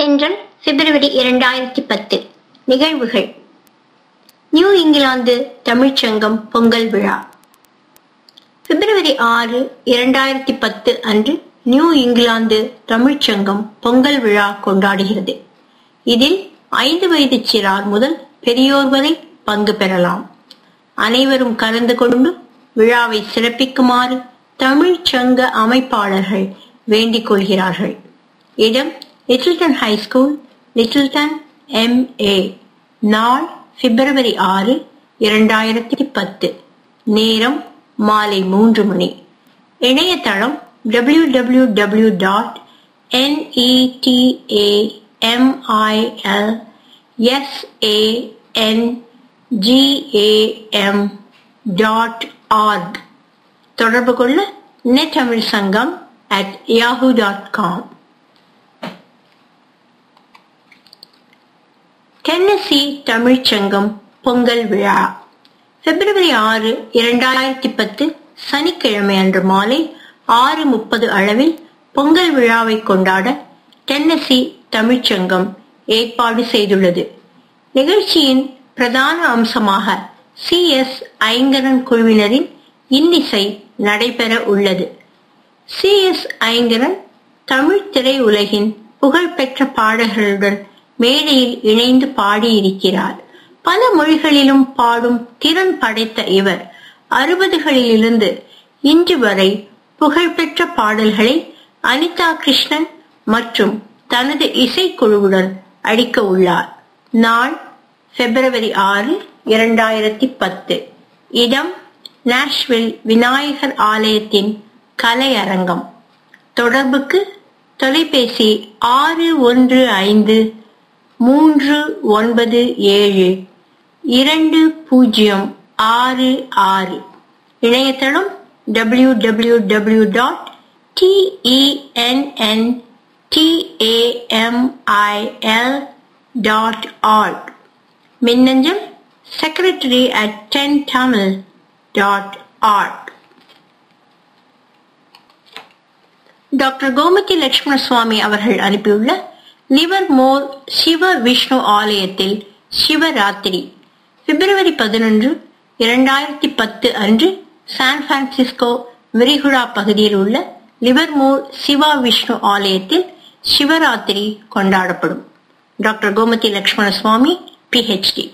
தென்றல் பிப்ரவரி இரண்டாயிரத்தி பத்து நிகழ்வுகள் நியூ இங்கிலாந்து தமிழ்ச்சங்கம் பொங்கல் விழா பிப்ரவரி ஆறு இரண்டாயிரத்தி பத்து அன்று நியூ இங்கிலாந்து தமிழ்ச்சங்கம் பொங்கல் விழா கொண்டாடுகிறது இதில் ஐந்து வயது சிறார் முதல் பெரியோர் வரை பங்கு பெறலாம் அனைவரும் கலந்து கொண்டு விழாவை சிறப்பிக்குமாறு தமிழ்ச்சங்க அமைப்பாளர்கள் வேண்டிக் கொள்கிறார்கள் இடம் Littleton high school Littleton M A நாள் பிப்ரவரி ஆறு இரண்டாயிரத்தி பத்து நேரம் மாலை மூன்று மணி இணையதளம் W W W dot என்இடிஏஎம்ஐஎல் SAN GAM dot org தொடர்பு கொள்ள நெட் தமிழ் சங்கம் at Yahoo dot com Tennessee தமிழ்ச்சங்கம் பொங்கல் விழா பிப்ரவரி ஆறு இரண்டாயிரத்தி பத்து சனிக்கிழமை அன்று மாலை ஆறு முப்பது அளவில் பொங்கல் விழாவை கொண்டாட டென்னசி தமிழ்ச்சங்கம் ஏற்பாடு செய்துள்ளது நிகழ்ச்சியின் பிரதான அம்சமாக சி எஸ் ஐங்கரன் குழுவினரின் இன்னிசை நடைபெற உள்ளது சி எஸ் ஐங்கரன் தமிழ் திரையுலகின் புகழ்பெற்ற பாடல்களுடன் மேடையில் இணைந்து பாடியிருக்கிறார் பல மொழிகளிலும் பாடும் திறன் படைத்த இவர் அறுபதுகளிலிருந்து இன்று வரை புகழ்பெற்ற பாடல்களை அனிதா கிருஷ்ணன் மற்றும் தனது இசைக்குழுவுடன் அடிக்க உள்ளார் நாள் பிப்ரவரி ஆறு இரண்டாயிரத்தி பத்து இடம் நாஷ்வில் விநாயகர் ஆலயத்தின் கலையரங்கம் தொடர்புக்கு தொலைபேசி ஆறு ஒன்று ஐந்து மூன்று ஒன்பது ஏழு இரண்டு பூஜ்ஜியம் ஆறு ஆறு இணையதளம் W W W dot T E N N T A M I L dot org மின்னஞ்சல் secretary at ten Tamil dot org doctor Gomathi Lakshmana Swami அவர்கள் அனுப்பியுள்ள லிவர் மோர் சிவ விஷ்ணு ஆலயத்தில் சிவராத்திரி பிப்ரவரி பதினொன்று இரண்டாயிரத்தி பத்து அன்று சான் பிரான்சிஸ்கோ விரிகுடா பகுதியில் உள்ள லிவர்மோர் சிவா விஷ்ணு ஆலயத்தில் சிவராத்திரி கொண்டாடப்படும் டாக்டர் கோமதி லட்சுமண சுவாமி பிஹெச்டி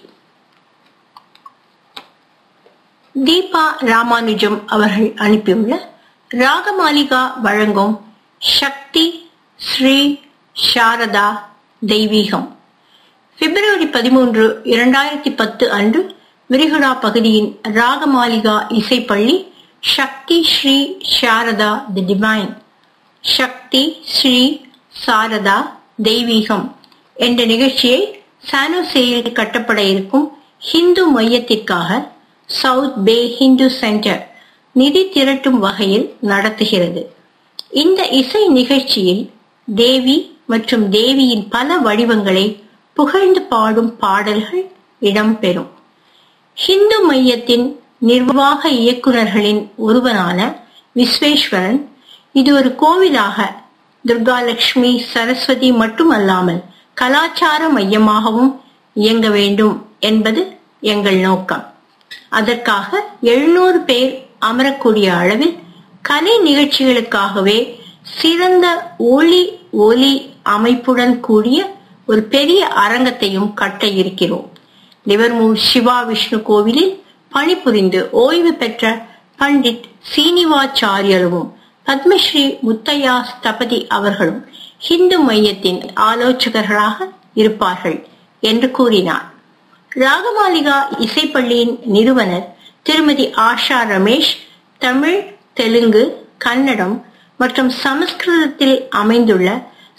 தீபா ராமானுஜம் அவர்கள் அனுப்பியுள்ள ராகமாலிகா வழங்கும் சக்தி ஸ்ரீ சாரதா தெய்வீகம் பிப்ரவரி பதிமூன்று இரண்டாயிரத்தி பத்து அன்று விரிகுடா பகுதியின் ராகமாலிகா இசைப்பள்ளி சக்தி ஸ்ரீ சாரதா தி டிவைன் சக்தி ஸ்ரீ சாரதா தெய்வீகம் என்ற நிகழ்ச்சியை சானோசேயில் கட்டப்பட இருக்கும் ஹிந்து மையத்திற்காக சவுத் பே ஹிந்து சென்டர் நிதி திரட்டும் வகையில் நடத்துகிறது இந்த இசை நிகழ்ச்சியில் தேவி மற்றும் தேவியின் பல வடிவங்களை புகழ்ந்து பாடும் பாடல்கள் இடம்பெறும் ஹிந்து மையத்தின் நிர்வாக இயக்குநர்களின் ஒருவரான விஸ்வேஸ்வரன் இது ஒரு கோவிலாக துர்காலட்சுமி சரஸ்வதி மட்டுமல்லாமல் கலாச்சார மையமாகவும் இயங்க வேண்டும் என்பது எங்கள் நோக்கம் அதற்காக எழுநூறு பேர் அமரக்கூடிய அளவில் கலை நிகழ்ச்சிகளுக்காகவே சிறந்த ஒளி ஒலி அமைப்புடன் கூடிய ஒரு பெரிய அரங்கத்தையும் கட்ட இருக்கிறோம் லிவர்மூர் சிவா விஷ்ணு கோவிலில் பணிபுரிந்து ஓய்வு பெற்ற பண்டிட் சீனிவாச்சாரியலுவும் பத்மஸ்ரீ முத்தையா ஸ்தபதி அவர்களும் ஹிந்து மையத்தின் ஆலோசகர்களாக இருப்பார்கள் என்று கூறினார் ராகமாலிகா இசைப்பள்ளியின் நிறுவனர் திருமதி ஆஷா ரமேஷ் தமிழ் தெலுங்கு கன்னடம் மற்றும் சமஸ்கிருதத்தில் அமைந்துள்ள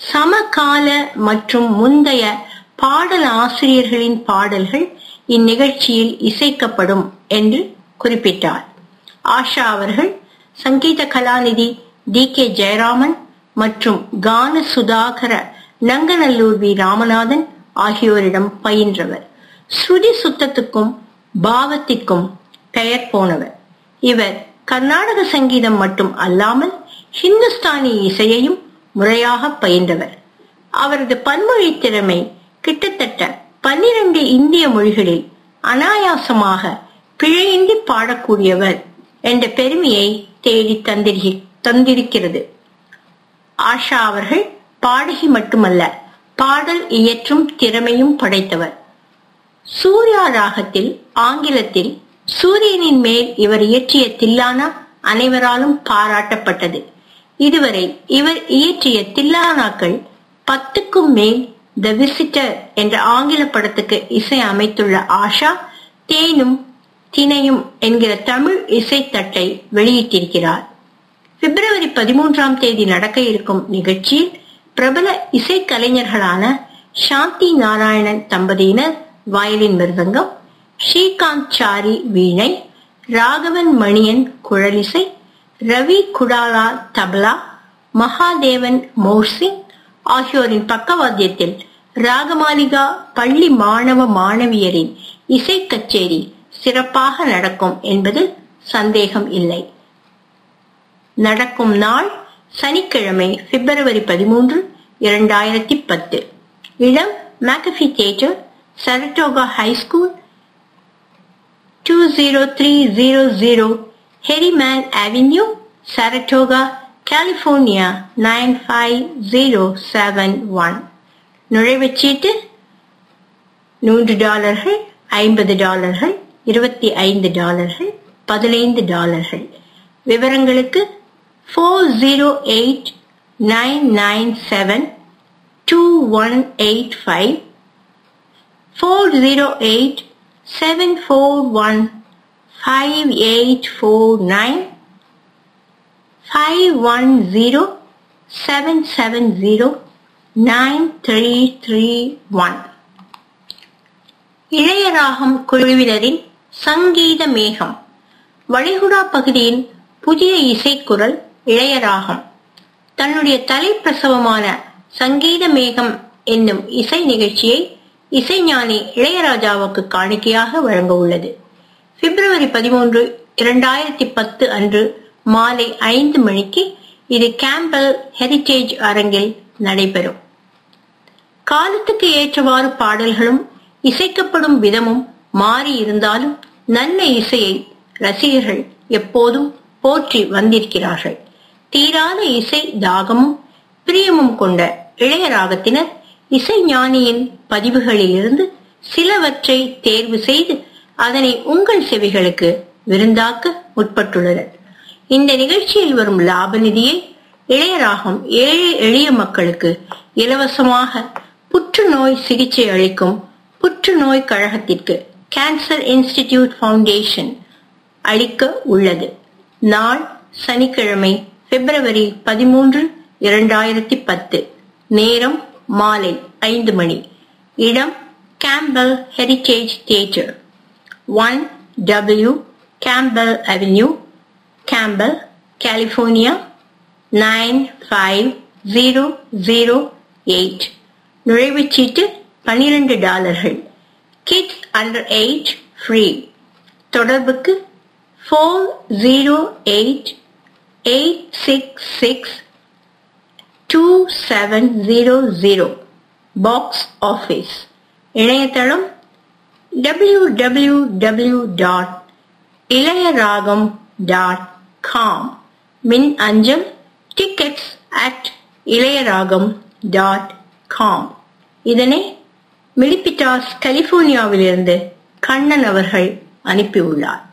சமகால மற்றும் முந்தைய பாடல் ஆசிரியர்களின் பாடல்கள் இந்நிகழ்ச்சியில் இசைக்கப்படும் என்று குறிப்பிட்டார் ஆஷா அவர்கள் சங்கீத கலாநிதி டி கே ஜெயராமன் மற்றும் கான சுதாகர நங்கநல்லூர் வி ராமநாதன் ஆகியோரிடம் பயின்றவர் ஸ்ருதி சுத்தத்துக்கும் பாவத்திற்கும் பெயர் போனவர் இவர் கர்நாடக சங்கீதம் மட்டும் அல்லாமல் ஹிந்துஸ்தானி இசையையும் முறையாக பயின்றவர் அவரது பன்மொழி திறமை கிட்டத்தட்ட பன்னிரண்டு இந்திய மொழிகளில் அனாயாசமாக பிழையின்றி பாடக்கூடியவர் என்ற பெருமையை தேடி தந்திரி தந்திருக்கிறது ஆஷா அவர்கள் பாடகி மட்டுமல்ல பாடல் இயற்றும் திறமையும் படைத்தவர் சூர்யா ராகத்தில் ஆங்கிலத்தில் சூரியனின் மேல் இவர் இயற்றிய தில்லானா அனைவராலும் பாராட்டப்பட்டது இதுவரை இவர் இயற்றிய தில்லானாக்கள் பத்துக்கும் மேல் த விசிட்டர் என்ற ஆங்கில படத்துக்கு இசை அமைத்துள்ள ஆஷா தேனும் தினையும் என்கிற தமிழ் இசைத்தட்டை வெளியிட்டிருக்கிறார் பிப்ரவரி பதிமூன்றாம் தேதி நடக்க இருக்கும் நிகழ்ச்சியில் பிரபல இசைக்கலைஞர்களான சாந்தி நாராயணன் தம்பதியினர் வயலின் மிருதங்கம் ஸ்ரீகாந்த் சாரி வீணை ராகவன் மணியன் குழலிசை ரவி குடாலா தபலா மகாதேவன் மோர்சிங் ஆகியோரின் பக்கவாத்தியத்தில் ராகமாலிகா பள்ளி மாணவ மாணவியரின் இசை கச்சேரி சிறப்பாக நடக்கும் என்பதில் சந்தேகம் இல்லை நடக்கும் நாள் சனிக்கிழமை பிப்ரவரி பதிமூன்று இரண்டாயிரத்தி பத்து இடம் McAfee theatre Saratoga high school two zero three zero zero Herriman avenue Saratoga California nine five zero seven one நுழைவுச்சீட்டு நூறு டாலர்கள் ஐம்பது டாலர்கள் இருபத்தி ஐந்து டாலர்கள் பதினைந்து டாலர்கள் விவரங்களுக்கு four zero eight nine nine seven two one eight five four zero eight seven four one five eight four nine five one zero seven seven zero nine three three one Ilayaragam குழுவினரின் சங்கீத மேகம் வளைகுடா பகுதியின் புதிய இசைக்குரல் இளையராகம் தன்னுடைய தலைப்பிரசவமான சங்கீத மேகம் என்னும் இசை நிகழ்ச்சியை இசைஞானி இளையராஜாவுக்கு காணிக்கையாக வழங்க உள்ளது பிப்ரவரி பதிமூன்று இரண்டாயிரத்தி பத்து அன்று மாலை ஐந்து மணிக்கு இது கேம்பல் ஹெரிடேஜ் அரங்கில் நடைபெறும் காலத்துக்கு ஏற்றவாறு பாடல்களும் இசைக்கப்படும் விதமும் மாறி இருந்தாலும் நல்ல இசையை ரசிகர்கள் எப்போதும் போற்றி வந்திருக்கிறார்கள் தீராத இசை தாகமும் பிரியமும் கொண்ட இளையராகத்தினர் இசை ஞானியின் பதிவுகளிலிருந்து சிலவற்றை தேர்வு செய்து அதனை உங்கள் செவிகளுக்கு விருந்தாக்க முற்பட்டுள்ளனர் இந்த நிகழ்ச்சியில் வரும் லாப நிதியை இளையராகம் ஏழை எளிய மக்களுக்கு இலவசமாக புற்றுநோய் சிகிச்சை அளிக்கும் புற்றுநோய் கழகத்திற்கு கேன்சர் இன்ஸ்டிடியூட் ஃபவுண்டேஷன் அளிக்க உள்ளது நாள் சனிக்கிழமை பிப்ரவரி பதிமூன்று இரண்டாயிரத்தி பத்து நேரம் மாலை ஐந்து மணி இடம் Campbell heritage theatre one W Campbell avenue Campbell California nine five zero zero eight நுழைவுச்சீட்டு பன்னிரண்டு டாலர்கள் கிட்ஸ் அண்டர் எயிட் ஃப்ரீ தொடர்புக்கு four zero eight eight six six two seven zero zero box office இணையதளம் W W W dot Ilayaragam dot com மின் அஞ்சல் tickets at Ilayaragam dot com இதனை Milpitas கலிபோர்னியாவிலிருந்து Kannan அவர்கள் அனுப்பியுள்ளார்